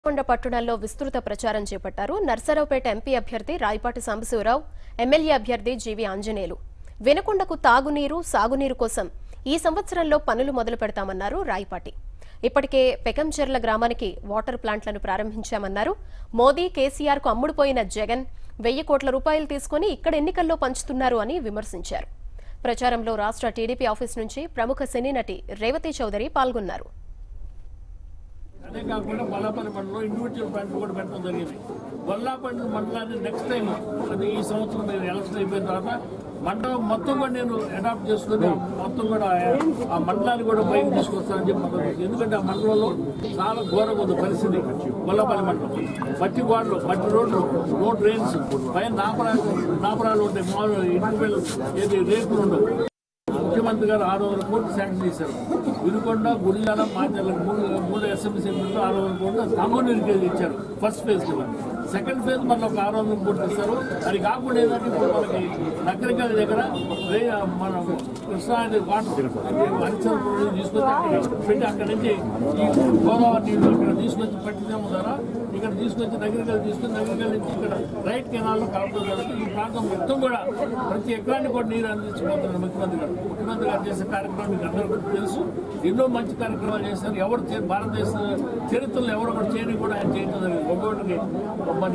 కొండ పట్టణంలో విస్తృత ప్రచారం చేపట్టారు నర్సరావుపేట ఎంపీ అభ్యర్థి రాయపాటి సాంబశివరావు ఎమ్మెల్యే అభ్యర్థి జీవి ఆంజనేయులు వెనుకొండకు తాగునీరు సాగునీరు కోసం ఈ సంవత్సరంలో పనులు మొదలు పెడతామన్నారు రాయపాటి ఇప్పటికే పెకంచెర్ల గ్రామానికి వాటర్ ప్లాంట్లను ప్రారంభించామన్నారు మోదీ కేసీఆర్ కు అమ్ముడుపోయిన జగన్ వెయ్యి కోట్ల రూపాయలు తీసుకుని ఇక్కడ ఎన్నికల్లో పంచుతున్నారు అని విమర్శించారు ప్రచారంలో రాష్ట్ర టీడీపీ ఆఫీస్ నుంచి ప్రముఖ సినీ నటి రేవతి చౌదరి పాల్గొన్నారు అదే కాకుండా బొల్లాపల్లి మండలంలో ఇండివిజువల్ ప్లాంట్ కూడా పెట్టడం జరిగింది బొల్లాపల్లి మండలాన్ని నెక్స్ట్ టైం అంటే ఈ సంవత్సరం నేను ఎలక్షన్ అయిపోయిన తర్వాత మండలం మొత్తం కూడా నేను అడాప్ట్ చేసుకుని మొత్తం కూడా ఆ- ఆ మండలాన్ని కూడా బయటకు తీసుకొస్తానని చెప్పి మనం తెలుసు. ఎందుకంటే ఆ మండలంలో చాలా ఘోరంగా ఉంది పరిస్థితి బొల్లాపల్లి మండలం మట్టి గోడలు మట్టి రోడ్లు నో డ్రైన్స్ పైన నాపరాలు నాపరాలు ఉంటాయి మామూలు ఇంటి ఏది రేకులు ఉండవు ముఖ్యమంత్రి గారు ఆరు వందల కోట్లు శాంక్షన్ చేశారు వినుకొండ గుడియాల మాచర్ల మూడు మూడు అసెంబ్లీ సెంటర్లు ఆరు వందల కోట్లు తాంగోనీరికి ఇచ్చారు ఫస్ట్ ఫేజ్ కింద సెకండ్ ఫేజ్ మళ్ళీ ఒక ఆరు వందల కోట్లు ఇస్తారు అది కాకుండా ఏంటంటే ఇప్పుడు మనకి నగరికల్ దగ్గర రే- మన కృష్ణా నది వాటర్ అంచల్ తీసుకొచ్చి అక్కడ పెట్టి అక్కడ నుంచి ఈ గోదావరి నీళ్ళు ఇక్కడ తీసుకొచ్చి పట్టించడం ద్వారా ఇక్కడ తీసుకొచ్చి నగరికల్ తీసుకొచ్చి నగరికల్ నుంచి ఇక్కడ రైట్ కెనాల్లో కలపడం జరుగుతుంది ఈ ప్రాంతం మొత్తం కూడా ప్రతి ఎకరాన్ని కూడా నీరు అందించబోతున్నారు ముఖ్యమంత్రి గారు ముఖ్యమంత్రి గారు చేసే కార్యక్రమం మీకు అందరికీ తెలుసు ఎన్నో మంచి కార్యక్రమాలు చేశారు ఎవరు చే- భారతదేశ చరిత్రలో ఎవరు కూడా చేయని కూడా ఆయన చేయడం జరిగింది ఒక్కొక్కటికి మరి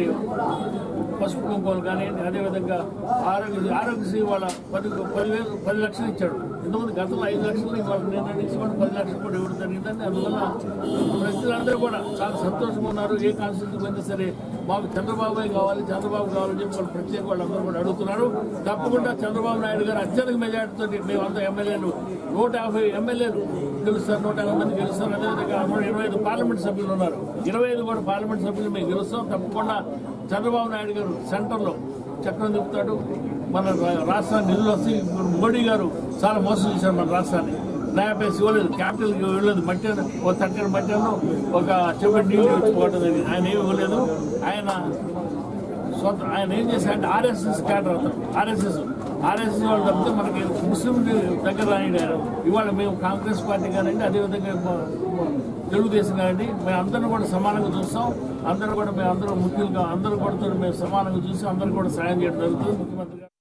పసుపు కుంకుమలు కానీ అదేవిధంగా ఆరోగ్య ఆరోగ్యశ్రీ వాళ్ళ పది పదివేలు పది లక్షలు ఇచ్చాడు ఇంతకుముందు గతంలో ఐదు లక్షలు ఇవాళ నిన్న నుంచి కూడా పది లక్షలు కూడా ఇవ్వడం జరిగిందండి అందువల్ల ప్రజలందరూ కూడా చాలా సంతోషంగా ఉన్నారు ఏ కాన్స్టిట్యూన్సీ పోయినా సరే మాకు చంద్రబాబు కావాలి చంద్రబాబు కావాలని చెప్పి వాళ్ళు ప్రత్యేక వాళ్ళందరూ కూడా అడుగుతున్నారు తప్పకుండా చంద్రబాబు నాయుడు గారు అత్యధిక మెజార్టీతో మేమంతా ఎమ్మెల్యేలు నూట యాభై ఎమ్మెల్యేలు గెలుస్తారు నూట యాభై మంది గెలుస్తారు అదేవిధంగా మన ఇరవై ఐదు పార్లమెంట్ సభ్యులు ఉన్నారు ఇరవై ఐదు కూడా పార్లమెంట్ సభ్యులు మేము గెలుస్తాం తప్పకుండా చంద్రబాబు నాయుడు గారు సెంటర్లో చక్రం తిప్పుతాడు మన రా- రాష్ట్రానికి నిధులు వస్తాయి ఇప్పుడు మోడీ గారు చాలా మోసం చేశారు మన రాష్ట్రాన్ని నయాపేసి ఇవ్వలేదు క్యాపిటల్కి ఇవ్వలేదు మట్టి ఒక తట్టెడు మట్టాను ఒక చెవిటి నీళ్ళు ఇచ్చుకోవటం జరిగింది. ఆయన ఏమి ఇవ్వలేదు ఆయన సొంత ఆయన ఏం చేశారంటే ఆర్ఎస్ఎస్ క్యాడర్ అవుతారు ఆర్ఎస్ఎస్ ఆర్ఎస్ఎస్ వాళ్ళు తప్పితే మనకి ముస్లిం దగ్గర రాయండి ఆయన ఇవాళ మేము కాంగ్రెస్ పార్టీ కానివ్వండి అదేవిధంగా మ- మ- తెలుగుదేశం కానివ్వండి మేము అందరం కూడా సమానంగా చూస్తాం అందరూ కూడా మేము అందరూ ముఖ్యులుగా అందరూ కూడా మేము సమానంగా చూసి అందరూ కూడా సాయం చేయడం జరుగుతుంది ముఖ్యమంత్రి గారు